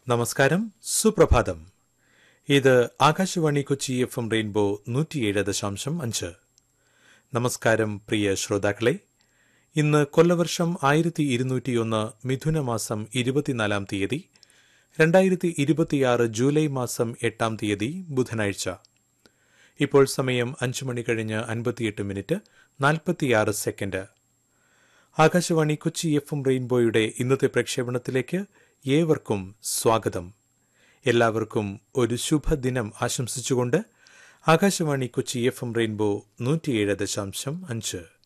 നമസ്കാരം സുപ്രഭാതം ഇത് Akashvani Kochi F M rainbow നൂറ്റിയേഴ് ദശാംശം അഞ്ച് നമസ്കാരം പ്രിയ ശ്രോതാക്കളെ ഇന്ന് കൊല്ലവർഷം ആയിരത്തി ഇരുന്നൂറ്റിയൊന്ന് മിഥുനമാസം ഇരുപത്തിനാലാം തീയതി രണ്ടായിരത്തി ഇരുപത്തിയാറ് ജൂലൈ മാസം എട്ടാം തീയതി ബുധനാഴ്ച ഇപ്പോൾ സമയം അഞ്ചു മണി കഴിഞ്ഞ് അൻപത്തിയെട്ട് മിനിറ്റ് നാൽപ്പത്തിയാറ് second Akashvani Kochi F M റെയിൻബോയുടെ ഇന്നത്തെ പ്രക്ഷേപണത്തിലേക്ക് ഏവർക്കും സ്വാഗതം എല്ലാവർക്കും ഒരു ശുഭദിനം ആശംസിച്ചുകൊണ്ട് Akashvani Kochi F M rainbow നൂറ്റിയേഴ് ദശാംശം അഞ്ച്